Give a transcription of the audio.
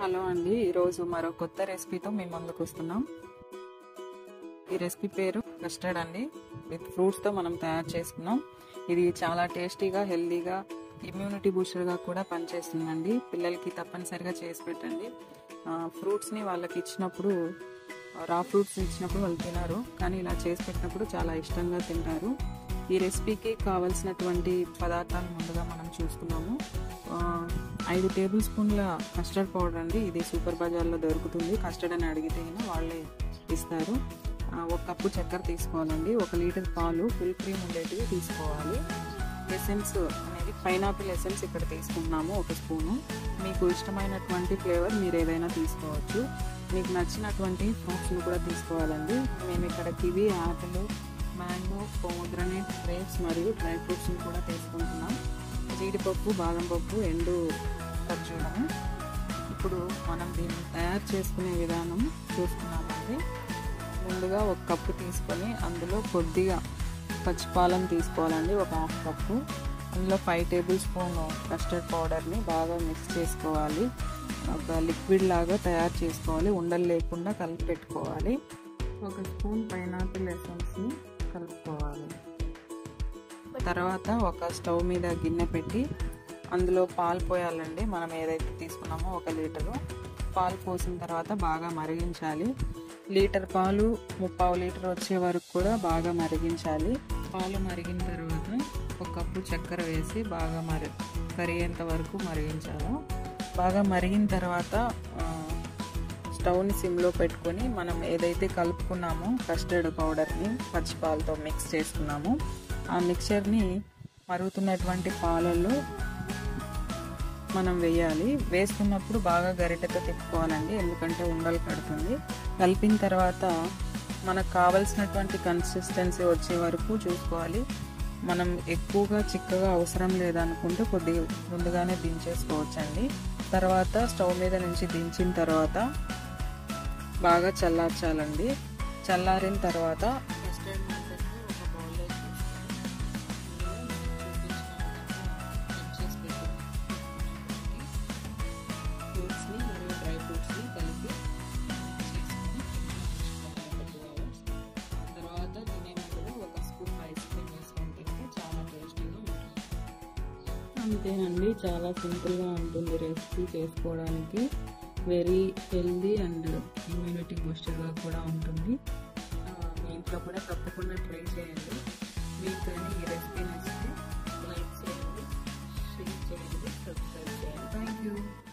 hello అండి ఈరోజు మరో కొత్త రెసిపీతో మేము ముందుకు వస్తున్నాం ఈ రెసిపీ పేరు కస్టర్డ్ అండి విత్ ఫ్రూట్స్తో మనం తయారు చేసుకున్నాం ఇది చాలా టేస్టీగా హెల్దీగా ఇమ్యూనిటీ బూస్టర్గా కూడా పనిచేస్తుందండి పిల్లలకి తప్పనిసరిగా చేసి పెట్టండి ఫ్రూట్స్ని వాళ్ళకి ఇచ్చినప్పుడు రా ఫ్రూట్స్ ఇచ్చినప్పుడు వాళ్ళు తినరు కానీ ఇలా చేసి పెట్టినప్పుడు చాలా ఇష్టంగా తింటారు ఈ రెసిపీకి కావలసినటువంటి పదార్థాలు ముందుగా మనం చూసుకున్నాము ఐదు టేబుల్ స్పూన్ల కస్టర్డ్ పౌడర్ అండి ఇది సూపర్ బజార్లో దొరుకుతుంది కస్టర్డ్ అని అడిగితే వాళ్ళే ఇస్తారు ఒక కప్పు చక్కెర తీసుకోవాలండి ఒక లీటర్ పాలు ఫుల్ క్రీమ్ ఉండేటివి తీసుకోవాలి ఎసెన్స్ అనేది పైనాపిల్ ఎసెన్స్ ఇక్కడ తీసుకుంటున్నాము ఒక స్పూను మీకు ఇష్టమైనటువంటి ఫ్లేవర్ మీరు ఏదైనా తీసుకోవచ్చు మీకు నచ్చినటువంటి ఫ్రూట్స్ని కూడా తీసుకోవాలండి మేము ఇక్కడ kiwi apple mango pomegranate grapes మరియు డ్రై ఫ్రూట్స్ని కూడా తీసుకుంటున్నాం జీడిపప్పు బాదం పప్పు ఎండు ఖర్జూరము ఇప్పుడు మనం దీన్ని తయారు చేసుకునే విధానం చూసుకున్నామండి ముందుగా ఒక కప్పు తీసుకొని అందులో కొద్దిగా పచ్చిపాలను తీసుకోవాలండి ఒక హాఫ్ కప్పు అందులో ఫైవ్ టేబుల్ స్పూన్ కస్టర్డ్ పౌడర్ని బాగా మిక్స్ చేసుకోవాలి ఒక లిక్విడ్ లాగా తయారు చేసుకోవాలి ఉండలు లేకుండా కలిపి పెట్టుకోవాలి ఒక స్పూన్ పైనాపిల్ ఎసెన్స్ని కలుపుకోవాలి తర్వాత ఒక స్టవ్ మీద గిన్నె పెట్టి అందులో పాలు పోయాలండి మనం ఏదైతే తీసుకున్నామో ఒక లీటరు పాలు పోసిన తర్వాత బాగా మరిగించాలి లీటర్ పాలు ముప్పావు లీటర్ వచ్చే వరకు కూడా బాగా మరిగించాలి పాలు మరిగిన తర్వాత ఒక కప్పు చక్కెర వేసి బాగా మరి కరిగేంత వరకు మరిగించాలి బాగా మరిగిన తర్వాత స్టవ్ని సిమ్లో పెట్టుకొని మనం ఏదైతే కలుపుకున్నామో కస్టర్డ్ పౌడర్ని పచ్చిపాలతో మిక్స్ చేసుకున్నామో ఆ మిక్చర్ని మరుగుతున్నటువంటి పాలల్లో మనం వేయాలి వేసుకున్నప్పుడు బాగా గరిటెతో తిప్పుకోవాలండి ఎందుకంటే ఉండలు కడుతుంది కలిపిన తర్వాత మనకు కావలసినటువంటి కన్సిస్టెన్సీ వచ్చే వరకు చూసుకోవాలి మనం ఎక్కువగా చిక్కగా అవసరం లేదనుకుంటే కొద్దిగా ముందుగానే దించేసుకోవచ్చండి తర్వాత స్టవ్ మీద నుంచి దించిన తర్వాత బాగా చల్లార్చాలండి చల్లారిన తర్వాత ఫ్రూట్స్ని మరియు డ్రై ఫ్రూట్స్ని కలిపి తర్వాత తినే ముందు ఒక స్పూన్ ఐస్ క్రీమ్ వేసుకొని తింటే చాలా టేస్టీగా ఉంటుంది అంతేనండి చాలా సింపుల్గా ఉంటుంది రెసిపీ చేసుకోవడానికి వెరీ హెల్దీ అండ్ ఇమ్యూనిటీ బూస్టర్గా కూడా ఉంటుంది మీ ఇంట్లో కూడా తప్పకుండా ట్రై చేయండి మీకు కానీ ఈ రెసిపీ నచ్చితే లైక్ చేయండి షేర్ చేయండి సబ్స్క్రైబ్ చేయండి థ్యాంక్ యూ